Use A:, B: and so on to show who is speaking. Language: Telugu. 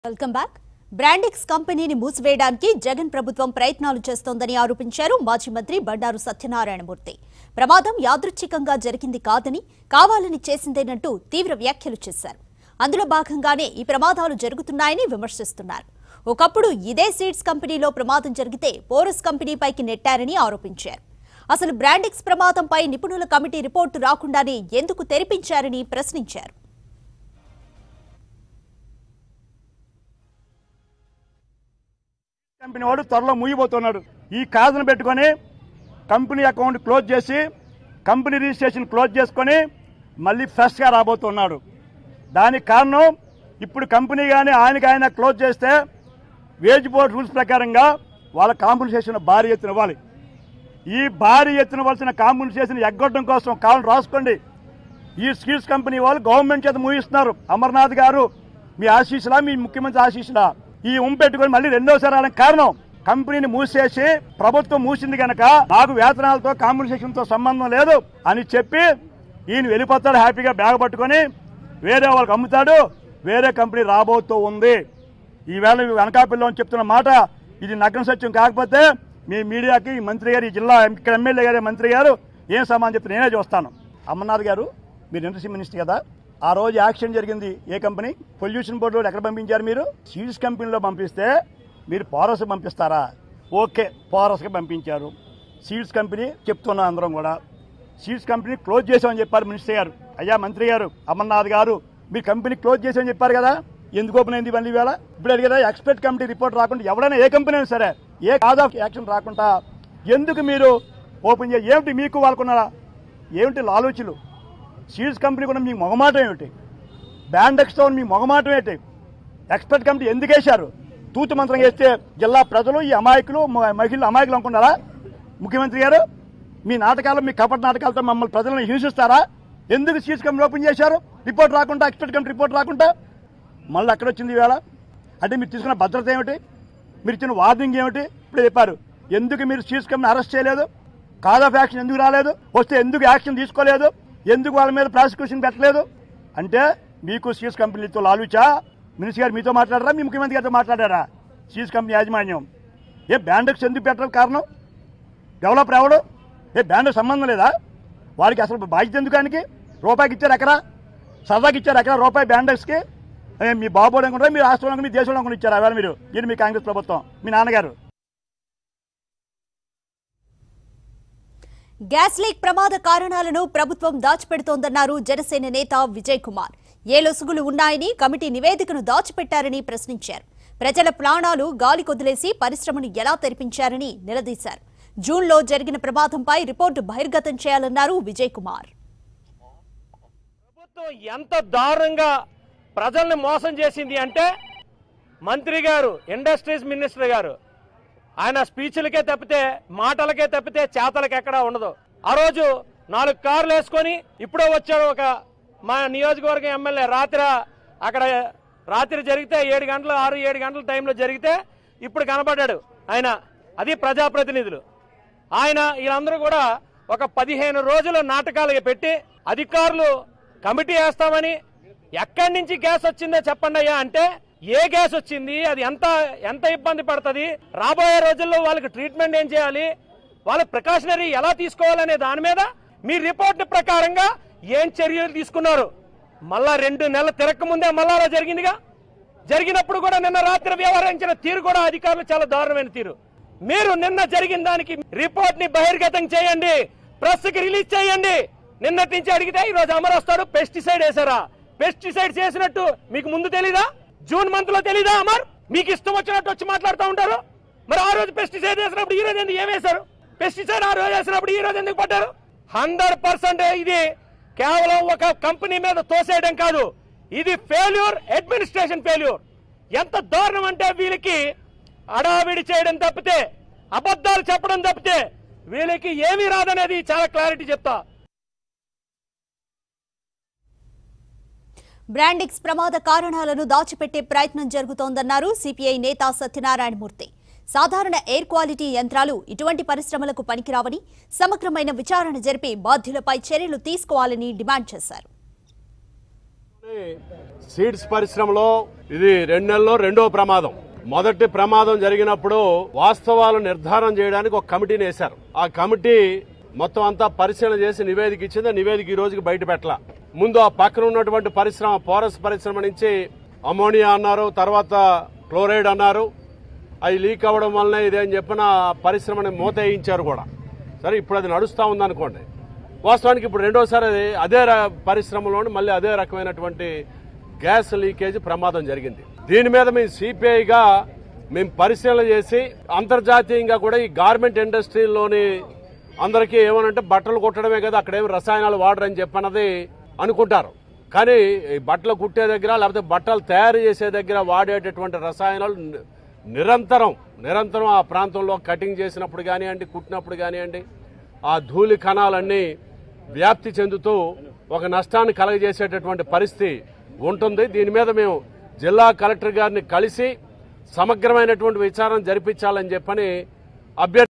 A: వెల్కమ్ బ్యాక్ బ్రాండిక్స్ కంపెనీని మూసివేయడానికి జగన్ ప్రభుత్వం ప్రయత్నాలు చేస్తోందని ఆరోపించారు మాజీ మంత్రి బండారు సత్యనారాయణమూర్తి ప్రమాదం యాదృచ్ఛికంగా జరిగింది కాదని కావాలని చేసిందేనంటూ తీవ్ర వ్యాఖ్యలు చేశారు అందులో భాగంగానే ఈ ప్రమాదాలు జరుగుతున్నాయని విమర్శిస్తున్నారు ఒకప్పుడు ఇదే సీడ్స్ కంపెనీలో ప్రమాదం జరిగితే పోరస్ కంపెనీపైకి నెట్టారని ఆరోపించారు అసలు బ్రాండిక్స్ ప్రమాదంపై నిపుణుల కమిటీ రిపోర్టు రాకుండానే ఎందుకు తెరిపించారని ప్రశ్నించారు
B: కంపెనీ వాడు త్వరలో ముగిపోతున్నాడు ఈ కాజును పెట్టుకొని కంపెనీ అకౌంట్ క్లోజ్ చేసి కంపెనీ రిజిస్ట్రేషన్ క్లోజ్ చేసుకొని మళ్ళీ ఫ్రెష్గా రాబోతున్నాడు దానికి కారణం ఇప్పుడు కంపెనీ కానీ ఆయనకి ఆయన క్లోజ్ చేస్తే వేజ్ బోర్డ్ రూల్స్ ప్రకారంగా వాళ్ళ కాంపెన్సేషన్ భారీ ఎత్తున ఇవ్వాలి ఈ భారీ ఎత్తున వలసిన కాంపెన్సేషన్ ఎగ్గొట్టడం కోసం కావాలని రాసుకోండి ఈ స్కిల్స్ కంపెనీ వాళ్ళు గవర్నమెంట్ చేత మూయిస్తున్నారు అమర్నాథ్ గారు మీ ఆశీస్సులా మీ ముఖ్యమంత్రి ఆశీస్సులా ఈ ఉం పెట్టుకొని మళ్ళీ రెండోసారి రావడానికి కారణం కంపెనీని మూసేసి ప్రభుత్వం మూసింది కనుక నాకు వేతనాలతో కాంపెన్సేషన్ తో సంబంధం లేదు అని చెప్పి ఈయన వెళ్ళిపోతాడు హ్యాపీగా బ్యాగ్ పట్టుకొని వేరే వాళ్ళకి అమ్ముతాడు వేరే కంపెనీ రాబోతూ ఉంది ఈవేళ వెనకాపిల్లో చెప్తున్న మాట ఇది నగ్న సత్యం కాకపోతే మీ మీడియాకి ఈ మంత్రి గారు ఈ జిల్లా ఇక్కడ ఎమ్మెల్యే గారు మంత్రి గారు ఏం సమాధానం చెప్తే నేనే చూస్తాను అమర్నాథ్ గారు మీరు ఇండస్ట్రీ మినిస్టర్ కదా ఆ రోజు యాక్సిడెంట్ జరిగింది ఏ కంపెనీ పొల్యూషన్ బోర్డు ఎక్కడ పంపించారు మీరు సీడ్స్ కంపెనీలో పంపిస్తే మీరు పారస్ పంపిస్తారా ఓకే పారస్కి పంపించారు సీడ్స్ కంపెనీ చెప్తున్నాం అందరం కూడా సీడ్స్ కంపెనీ క్లోజ్ చేసామని చెప్పారు మినిస్టర్ గారు అయ్యా మంత్రి గారు అమర్నాథ్ గారు మీ కంపెనీ క్లోజ్ చేసామని చెప్పారు కదా ఎందుకు ఓపెన్ అయింది మళ్ళీ వేళ ఇప్పుడు అడిగారా ఎక్స్పర్ట్ కమిటీ రిపోర్ట్ రాకుండా ఎవరైనా ఏ కంపెనీ అయినా సరే ఏ కాజ్ ఆఫ్ యాక్షన్ రాకుండా ఎందుకు మీరు ఓపెన్ చేయ ఏమిటి మీకు వాళ్ళకున్నారా ఏమిటి ఆలోచనలు సీడ్స్ కంపెనీ కూడా మీ మొగమాటం ఏమిటి బ్యాండ్ ఎక్స్తో మీ మొగమాటం ఏంటి ఎక్స్పర్ట్ కమిటీ ఎందుకు వేశారు తూతు మంత్రం వేస్తే జిల్లా ప్రజలు ఈ అమాయకులు మ- మహిళలు అమాయకులు అనుకున్నారా ముఖ్యమంత్రి గారు మీ నాటకాలు మీ కపట నాటకాలతో మమ్మల్ని ప్రజలను హింసిస్తారా ఎందుకు సీడ్స్ కంపెనీ ఓపెన్ చేశారు రిపోర్ట్ రాకుండా ఎక్స్పర్ట్ కమిటీ రిపోర్ట్ రాకుండా మళ్ళీ అక్కడ వచ్చింది ఈవేళ అంటే మీరు తీసుకున్న భద్రత ఏమిటి మీరు ఇచ్చిన వార్నింగ్ ఏమిటి ఇప్పుడు చెప్పారు ఎందుకు మీరు సీడ్స్ కంపెనీ అరెస్ట్ చేయలేదు కాజ్ ఆఫ్ యాక్షన్ ఎందుకు రాలేదు వస్తే ఎందుకు యాక్షన్ తీసుకోలేదు ఎందుకు వాళ్ళ మీద ప్రాసిక్యూషన్ పెట్టలేదు అంటే మీకు సీడ్స్ కంపెనీతో లాలుచా మినిస్టర్ గారు మీతో మాట్లాడారా మీ ముఖ్యమంత్రి గారితో మాట్లాడారా సీడ్స్ కంపెనీ యాజమాన్యం ఏ బ్యాండెక్స్ ఎందుకు పెట్టడం కారణం డెవలపర్ ఎవడు ఏ బ్యాండ్ సంబంధం లేదా వాడికి అసలు బాధ్యత ఎందుకు ఆయనకి రూపాయికి ఇచ్చారు ఎకరా సరదాకి ఇచ్చారు ఎకరా రూపాయి బ్యాండర్స్కి ఏ, మీ బాబు అనుకుంటారా మీరు రాష్ట్రంలో మీ దేశంలో అనుకుని ఇచ్చారు అవేళ మీరు ఇది మీ కాంగ్రెస్ ప్రభుత్వం మీ నాన్నగారు
A: గ్యాస్ లీక్ ప్రమాద కారణాలను ప్రభుత్వం దాచిపెడుతోందన్నారు జనసేన నేత విజయ్ కుమార్ ఏ లొసుగులు ఉన్నాయని కమిటీ నివేదికను దాచిపెట్టారని ప్రశ్నించారు ప్రజల ప్రాణాలు గాలి కొదిలేసి పరిశ్రమను ఎలా తెరిపించారని నిలదీశారు జూన్లో జరిగిన ప్రమాదంపై రిపోర్టు బహిర్గతం చేయాలన్నారు విజయ్ కుమార్
C: ప్రభుత్వం ఎంత దారుణంగా ప్రజల్ని మోసం చేసింది అంటే మంత్రి గారు ఇండస్ట్రీస్ మినిస్టర్ గారు ఆయన స్పీచ్లకే తప్పితే మాటలకే తప్పితే చేతలకి ఎక్కడా ఉండదు ఆ రోజు నాలుగు కార్లు వేసుకొని ఇప్పుడో వచ్చాడు ఒక మా నియోజకవర్గం ఎమ్మెల్యే రాత్రి అక్కడ రాత్రి జరిగితే ఏడు గంటలు ఆరు ఏడు గంటల టైంలో జరిగితే ఇప్పుడు కనబడ్డాడు ఆయన అది ప్రజాప్రతినిధులు ఆయన వీళ్ళందరూ కూడా ఒక పదిహేను రోజుల నాటకాలు పెట్టి అధికారులు కమిటీ వేస్తామని ఎక్కడి నుంచి గ్యాస్ వచ్చిందో చెప్పండి అయ్యా అంటే ఏ గ్యాస్ వచ్చింది అది ఎంత ఎంత ఇబ్బంది పడుతుంది రాబోయే రోజుల్లో వాళ్ళకి ట్రీట్మెంట్ ఏం చేయాలి వాళ్ళ ప్రికాషనరీ ఎలా తీసుకోవాలనే దాని మీద మీ రిపోర్ట్ ప్రకారంగా ఏం చర్యలు తీసుకున్నారు మళ్ళా రెండు నెలలు తిరక్క ముందే మళ్ళా అలా జరిగిందిగా జరిగినప్పుడు కూడా నిన్న రాత్రి వ్యవహరించిన తీరు కూడా అధికారులు చాలా దారుణమైన తీరు మీరు నిన్న జరిగిన దానికి రిపోర్ట్ ని బహిర్గతం చేయండి ప్రెస్ కి రిలీజ్ చేయండి నిన్నటి నుంచి అడిగితే ఈ రోజు అమర్ వస్తాడు పెస్టిసైడ్ వేసారా పెస్టిసైడ్ చేసినట్టు మీకు ముందు తెలీదా జూన్ మంత్ లో తెలీదా అమర్ మీకు ఇష్టం వచ్చినట్టు వచ్చి మాట్లాడుతూ ఉంటారు మరి ఆ రోజు పెస్టిసైడ్ వేసినప్పుడు ఈ రోజు ఎందుకు ఏం వేశారు పెస్టిసైడ్ ఆ రోజు వేసినప్పుడు ఈ రోజు ఎందుకు పడ్డారు హండ్రెడ్ పర్సెంట్ ఇది కేవలం ఒక కంపెనీ మీద తోసేయడం కాదు ఇది ఫెయిల్యూర్ అడ్మినిస్ట్రేషన్ ఫెయిల్యూర్ ఎంత దారుణం అంటే వీళ్ళకి అడావిడి చేయడం తప్పితే అబద్ధాలు చెప్పడం తప్పితే వీళ్ళకి ఏమీ రాదనేది చాలా క్లారిటీ చెప్తా
A: బ్రాండిక్స్ ప్రమాద కారణాలను దాచిపెట్టే ప్రయత్నం జరుగుతోందన్నారు సిపిఐ నేత సత్యనారాయణమూర్తి సాధారణ ఎయిర్ క్వాలిటీ యంత్రాలు ఇటువంటి పరిశ్రమలకు పనికిరావని సమగ్రమైన విచారణ జరిపి బాధ్యులపై చర్యలు తీసుకోవాలని డిమాండ్ చేశారు
D: సీడ్స్ పరిశ్రమలో ఇది రెండు నెలల్లో రెండో ప్రమాదం మొదటి ప్రమాదం జరిగినప్పుడు వాస్తవాలు నిర్ధారణ చేయడానికి ఒక కమిటీని వేశారు ఆ కమిటీ మొత్తం అంతా పరిశీలన చేసి నివేదిక ఇచ్చింది ఆ నివేదిక ఈ రోజుకి బయట పెట్టల ముందు ఆ పక్కన ఉన్నటువంటి పరిశ్రమ పోరస్ పరిశ్రమ నుంచి అమోనియా అన్నారు తర్వాత క్లోరైడ్ అన్నారు అవి లీక్ అవ్వడం వల్లనే ఇదే అని చెప్పిన ఆ పరిశ్రమని మూత వేయించారు కూడా సరే ఇప్పుడు అది నడుస్తూ ఉందనుకోండి వాస్తవానికి ఇప్పుడు రెండోసారి అది అదే ర- పరిశ్రమలోని మళ్ళీ అదే రకమైనటువంటి గ్యాస్ లీకేజ్ ప్రమాదం జరిగింది దీని మీద మేము సిపిఐగా మేము పరిశీలన చేసి అంతర్జాతీయంగా కూడా ఈ గార్మెంట్ ఇండస్ట్రీలోని అందరికీ ఏమనంటే బట్టలు కుట్టడమే కదా అక్కడ ఏమి రసాయనాలు వాడరని చెప్పన్నది అనుకుంటారు కానీ ఈ బట్టలు కుట్టే దగ్గర లేకపోతే బట్టలు తయారు చేసే దగ్గర వాడేటటువంటి రసాయనాలు ని- నిరంతరం నిరంతరం ఆ ప్రాంతంలో కటింగ్ చేసినప్పుడు కానివ్వండి కుట్టినప్పుడు కానివ్వండి ఆ ధూళి కణాలన్నీ వ్యాప్తి చెందుతూ ఒక నష్టాన్ని కలగజేసేటటువంటి పరిస్థితి ఉంటుంది దీని మీద మేము జిల్లా కలెక్టర్ గారిని కలిసి సమగ్రమైనటువంటి విచారణ జరిపించాలని చెప్పని అభ్యర్థి